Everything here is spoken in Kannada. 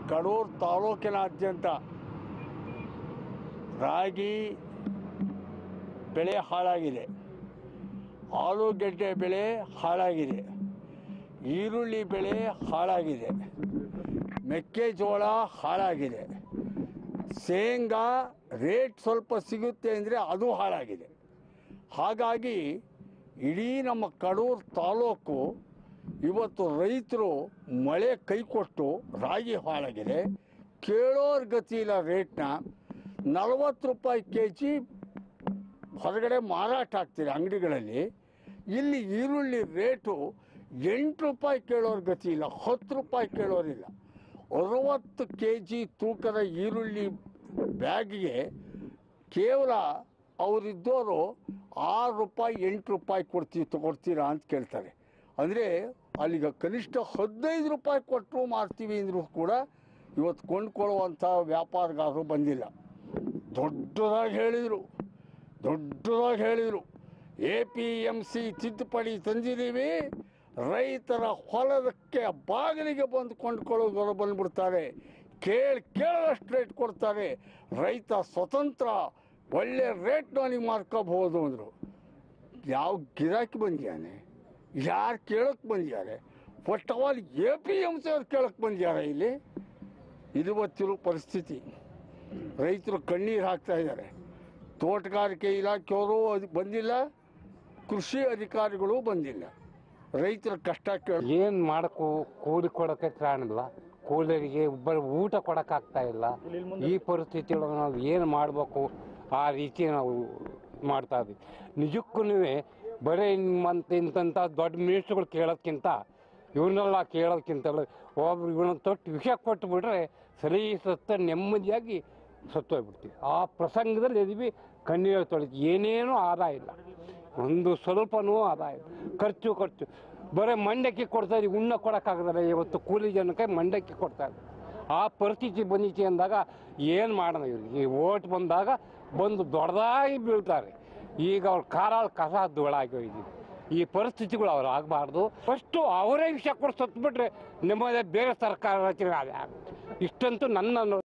ಕಡೂರು ತಾಲೂಕಿನಾದ್ಯಂತ ರಾಗಿ ಬೆಳೆ ಹಾಳಾಗಿದೆ ಆಲೂಗೆಡ್ಡೆ ಬೆಳೆ ಹಾಳಾಗಿದೆ ಈರುಳ್ಳಿ ಬೆಳೆ ಹಾಳಾಗಿದೆ ಮೆಕ್ಕೆಜೋಳ ಹಾಳಾಗಿದೆ ಶೇಂಗಾ ರೇಟ್ ಸ್ವಲ್ಪ ಸಿಗುತ್ತೆ ಅಂದರೆ ಅದು ಹಾಳಾಗಿದೆ ಹಾಗಾಗಿ ಇಡೀ ನಮ್ಮ ಕಡೂರು ತಾಲೂಕು ಇವತ್ತು ರೈತರು ಮಳೆ ಕೈ ಕೊಟ್ಟು ರಾಗಿ ಹಾಳಾಗಿದೆ ಕೇಳೋರ ಗತಿ ಇಲ್ಲ ರೇಟ್ನ ನಲವತ್ತು ರೂಪಾಯಿ ಕೆ ಜಿ ಹೊರಗಡೆ ಮಾರಾಟ ಆಗ್ತಿದೆ ಅಂಗಡಿಗಳಲ್ಲಿ ಇಲ್ಲಿ ಈರುಳ್ಳಿ ರೇಟು ಎಂಟು ರೂಪಾಯಿ ಕೇಳೋರ ಗತಿ ಇಲ್ಲ ಹತ್ತು ರೂಪಾಯಿ ಕೇಳೋರಿಲ್ಲ ಅರವತ್ತು ಕೆ ಜಿ ತೂಕದ ಈರುಳ್ಳಿ ಬ್ಯಾಗಿಗೆ ಕೇವಲ ಅವರಿದ್ದವರು ಆರು ರೂಪಾಯಿ ಎಂಟು ರೂಪಾಯಿ ಕೊಡ್ತೀವಿ ಕೊಡ್ತೀರಾ ಅಂತ ಕೇಳ್ತಾರೆ ಅಂದರೆ ಅಲ್ಲಿಗ ಕನಿಷ್ಠ ಹದಿನೈದು ರೂಪಾಯಿ ಕೊಟ್ಟರು ಮಾರ್ತೀವಿ ಅಂದರೂ ಕೂಡ ಇವತ್ತು ಕೊಂಡ್ಕೊಳ್ಳುವಂಥ ವ್ಯಾಪಾರಗಾರರು ಬಂದಿಲ್ಲ ದೊಡ್ಡದಾಗಿ ಹೇಳಿದರು ದೊಡ್ಡದಾಗಿ ಹೇಳಿದರು ಎ ಪಿ ಎಮ್ ಸಿ ತಿದ್ದುಪಡಿ ತಂದಿದ್ದೀವಿ ರೈತರ ಹೊಲದಕ್ಕೆ ಬಾಗಿಲಿಗೆ ಬಂದು ಕೊಂಡ್ಕೊಳ್ಳೋರು ಬಂದ್ಬಿಡ್ತಾರೆ ಕೇಳಿ ಕೇಳೋಷ್ಟು ರೇಟ್ ಕೊಡ್ತಾರೆ ರೈತ ಸ್ವತಂತ್ರ ಒಳ್ಳೆ ರೇಟ್ನ ನೀವು ಮಾರ್ಕೋಬಹುದು ಅಂದರು ಯಾವ ಗಿರಾಕಿ ಬಂದಿಯಾನೆ ಯಾರು ಕೇಳಕ್ಕೆ ಬಂದಿದ್ದಾರೆ first of all A P M C ಅವ್ರು ಕೇಳಕ್ಕೆ ಬಂದಿದ್ದಾರೆ ಇಲ್ಲಿ ಇವತ್ತಿರೋ ಪರಿಸ್ಥಿತಿ ರೈತರು ಕಣ್ಣೀರು ಹಾಕ್ತಾ ಇದ್ದಾರೆ ತೋಟಗಾರಿಕೆ ಇಲಾಖೆಯವರು ಅದು ಬಂದಿಲ್ಲ ಕೃಷಿ ಅಧಿಕಾರಿಗಳು ಬಂದಿಲ್ಲ ರೈತರ ಕಷ್ಟ ಕೇಳ ಏನು ಮಾಡಕ್ಕೂ ಕೂಲಿ ಕೊಡೋಕ್ಕೆ ಕಾಣಿಲ್ಲ ಕೂಲಿಯರಿಗೆ ಒಬ್ಬರು ಊಟ ಕೊಡೋಕ್ಕಾಗ್ತಾ ಇಲ್ಲ ಈ ಪರಿಸ್ಥಿತಿ ಒಳಗೆ ನಾವು ಏನು ಮಾಡಬೇಕು ಆ ರೀತಿ ನಾವು ಮಾಡ್ತಾ ಇದ್ವಿ ನಿಜಕ್ಕೂ ಬರೀ ನಿಮ್ಮಂತ ಇಂಥ ದೊಡ್ಡ ಮಿನಿಸ್ಟ್ರುಗಳು ಕೇಳೋದ್ಕಿಂತ ಇವನ್ನೆಲ್ಲ ಕೇಳೋದ್ಕಿಂತ ಒಬ್ರು ಇವನ್ನ ತೊಟ್ಟು ವಿಷ ಕೊಟ್ಟು ಬಿಟ್ರೆ ಸರಿ ಸತ್ತ ನೆಮ್ಮದಿಯಾಗಿ ಸತ್ತೋಗ್ಬಿಡ್ತೀವಿ ಆ ಪ್ರಸಂಗದಲ್ಲಿ ಇದೀವಿ ಕಣ್ಣೀರು ತೊಳಿತು ಏನೇನೂ ಆದಾಯ ಇಲ್ಲ ಒಂದು ಸ್ವಲ್ಪನೂ ಆದಾಯ ಇಲ್ಲ ಖರ್ಚು ಖರ್ಚು ಬರೀ ಮಂಡಕ್ಕಿ ಕೊಡ್ತಾ ಇದೀವಿ ಉಣ್ಣ ಕೊಡೋಕ್ಕಾಗದಲ್ಲ ಇವತ್ತು ಕೂಲಿ ಜನಕ್ಕೆ ಮಂಡಕ್ಕಿ ಕೊಡ್ತಾ ಇದ್ದಾರೆ ಆ ಪರಿಸ್ಥಿತಿ ಬಂದಿತಿ ಅಂದಾಗ ಏನು ಮಾಡೋಣ ಇವ್ರಿಗೆ ಈ ಓಟ್ ಬಂದಾಗ ಬಂದು ದೊಡ್ಡದಾಗಿ ಬೀಳ್ತಾರೆ ಈಗ ಅವ್ರ ಕಾರಾಳ ಕಸ ಧೂಳಾಗಿ ಹೋಗಿದ್ದೀವಿ ಈ ಪರಿಸ್ಥಿತಿಗಳು ಅವ್ರು ಆಗಬಾರ್ದು ಫಸ್ಟು ಅವರೇ ವಿಷಯ ಕೊಟ್ಟು ಸತ್ಬಿಟ್ರೆ ನೆಮ್ಮದಿ ಬೇರೆ ಸರ್ಕಾರ ರಚನೆ ಅದೇ ಆಗುತ್ತೆ ಇಷ್ಟಂತೂ ನನ್ನ